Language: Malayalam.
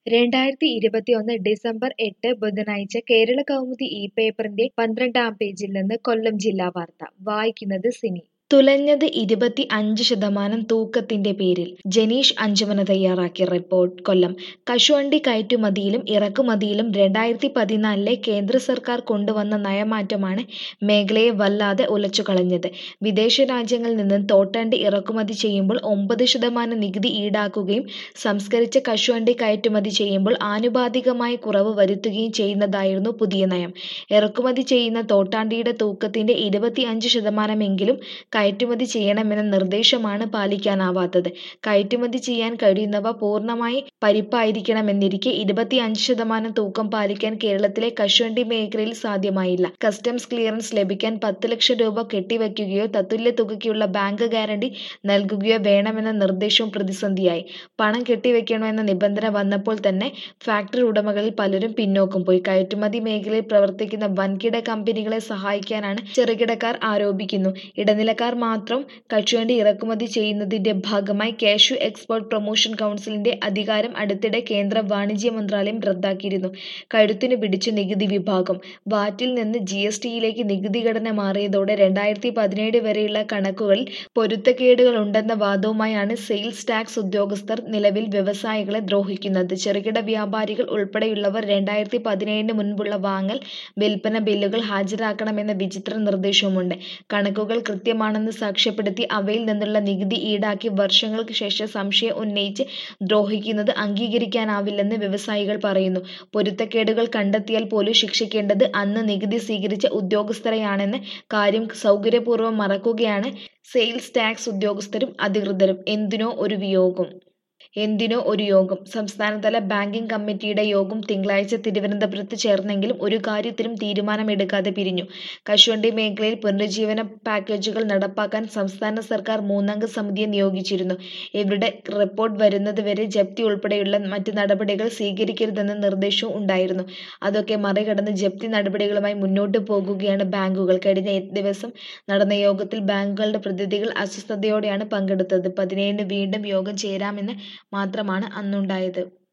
രണ്ടായിരത്തി ഇരുപത്തിയൊന്ന് ഡിസംബർ എട്ട് ബുധനാഴ്ച കേരള കൗമുദി ഈ പേപ്പറിന്റെ പന്ത്രണ്ടാം പേജിൽ നിന്ന് കൊല്ലം ജില്ലാ വാർത്ത വായിക്കുന്നത് സിനി തുലഞ്ഞത് ഇരുപത്തി അഞ്ച് ശതമാനം തൂക്കത്തിന്റെ പേരിൽ ജനീഷ് അഞ്ചുമന തയ്യാറാക്കിയ റിപ്പോർട്ട് കൊല്ലം കശുവണ്ടി കയറ്റുമതിയിലും ഇറക്കുമതിയിലും രണ്ടായിരത്തി പതിനാലിലെ കേന്ദ്ര സർക്കാർ കൊണ്ടുവന്ന നയമാറ്റമാണ് മേഖലയെ വല്ലാതെ ഉലച്ചുകളഞ്ഞത് വിദേശ രാജ്യങ്ങളിൽ നിന്ന് തോട്ടണ്ടി ഇറക്കുമതി ചെയ്യുമ്പോൾ ഒമ്പത് ശതമാനം നികുതി ഈടാക്കുകയും സംസ്കരിച്ച കശുവണ്ടി കയറ്റുമതി ചെയ്യുമ്പോൾ ആനുപാതികമായ കുറവ് വരുത്തുകയും ചെയ്യുന്നതായിരുന്നു പുതിയ നയം ഇറക്കുമതി ചെയ്യുന്ന തോട്ടാണ്ടിയുടെ തൂക്കത്തിന്റെ ഇരുപത്തിയഞ്ച് ശതമാനമെങ്കിലും കയറ്റുമതി ചെയ്യണമെന്ന നിർദ്ദേശമാണ് പാലിക്കാനാവാത്തത് കയറ്റുമതി ചെയ്യാൻ കഴിയുന്നവ പൂർണ്ണമായി പരിപ്പായിരിക്കണമെന്നിരിക്കെ ഇരുപത്തിയഞ്ച് ശതമാനം തൂക്കം പാലിക്കാൻ കേരളത്തിലെ കശുവണ്ടി മേഖലയിൽ സാധ്യമായില്ല കസ്റ്റംസ് ക്ലിയറൻസ് ലഭിക്കാൻ പത്ത് ലക്ഷം രൂപ കെട്ടിവയ്ക്കുകയോ തത്തുല്യ തുകയ്ക്കുള്ള ബാങ്ക് ഗ്യാരണ്ടി നൽകുകയോ വേണമെന്ന നിർദ്ദേശവും പ്രതിസന്ധിയായി പണം കെട്ടിവെക്കണമെന്ന നിബന്ധന വന്നപ്പോൾ തന്നെ ഫാക്ടറി ഉടമകളിൽ പലരും പിന്നോക്കം പോയി കയറ്റുമതി മേഖലയിൽ പ്രവർത്തിക്കുന്ന വൻകിട കമ്പനികളെ സഹായിക്കാനാണ് ചെറുകിടക്കാർ ആരോപിക്കുന്നു ഇടനിലക്കാർ മാത്രം കശുവണ്ടി ഇറക്കുമതി ചെയ്യുന്നതിന്റെ ഭാഗമായി കാഷ്യൂ എക്സ്പോർട്ട് പ്രൊമോഷൻ കൗൺസിലിന്റെ അധികാരം അടുത്തിടെ കേന്ദ്ര വാണിജ്യ മന്ത്രാലയം റദ്ദാക്കിയിരുന്നു കഴുത്തിന് പിടിച്ചു നികുതി വിഭാഗം വാറ്റിൽ നിന്ന് ജി എസ് ടിയിലേക്ക് നികുതി ഘടന മാറിയതോടെ രണ്ടായിരത്തി പതിനേഴ് വരെയുള്ള കണക്കുകളിൽ പൊരുത്തക്കേടുകൾ ഉണ്ടെന്ന വാദവുമായാണ് സെയിൽസ് ടാക്സ് ഉദ്യോഗസ്ഥർ നിലവിൽ വ്യവസായികളെ ദ്രോഹിക്കുന്നത് ചെറുകിട വ്യാപാരികൾ ഉൾപ്പെടെയുള്ളവർ രണ്ടായിരത്തി പതിനേഴിന് മുൻപുള്ള വാങ്ങൽ വിൽപ്പന ബില്ലുകൾ ഹാജരാക്കണമെന്ന വിചിത്ര നിർദ്ദേശവുമുണ്ട് കണക്കുകൾ കൃത്യമാണെന്ന് സാക്ഷ്യപ്പെടുത്തി അവയിൽ നിന്നുള്ള നികുതി ഈടാക്കി വർഷങ്ങൾക്ക് ശേഷം സംശയം ഉന്നയിച്ച് ദ്രോഹിക്കുന്നത് അംഗീകരിക്കാനാവില്ലെന്ന് വ്യവസായികൾ പറയുന്നു പൊരുത്തക്കേടുകൾ കണ്ടെത്തിയാൽ പോലും ശിക്ഷിക്കേണ്ടത് അന്ന് നികുതി സ്വീകരിച്ച ഉദ്യോഗസ്ഥരെയാണെന്ന കാര്യം സൗകര്യപൂർവ്വം മറക്കുകയാണ് സെയിൽസ് ടാക്സ് ഉദ്യോഗസ്ഥരും അധികൃതരും എന്തിനോ ഒരു വിയോഗം എന്തിനോ ഒരു യോഗം സംസ്ഥാനതല ബാങ്കിംഗ് കമ്മിറ്റിയുടെ യോഗം തിങ്കളാഴ്ച തിരുവനന്തപുരത്ത് ചേർന്നെങ്കിലും ഒരു കാര്യത്തിലും തീരുമാനമെടുക്കാതെ പിരിഞ്ഞു കശുവണ്ടി മേഖലയിൽ പുനരുജ്ജീവന പാക്കേജുകൾ നടപ്പാക്കാൻ സംസ്ഥാന സർക്കാർ മൂന്നംഗ സമിതിയെ നിയോഗിച്ചിരുന്നു ഇവരുടെ റിപ്പോർട്ട് വരുന്നതുവരെ ജപ്തി ഉൾപ്പെടെയുള്ള മറ്റ് നടപടികൾ സ്വീകരിക്കരുതെന്ന നിർദ്ദേശവും ഉണ്ടായിരുന്നു അതൊക്കെ മറികടന്ന് ജപ്തി നടപടികളുമായി മുന്നോട്ടു പോകുകയാണ് ബാങ്കുകൾ കഴിഞ്ഞ ദിവസം നടന്ന യോഗത്തിൽ ബാങ്കുകളുടെ പ്രതിനിധികൾ അസ്വസ്ഥതയോടെയാണ് പങ്കെടുത്തത് പതിനേഴിന് വീണ്ടും യോഗം ചേരാമെന്ന് മാത്രമാണ് അന്നുണ്ടായത്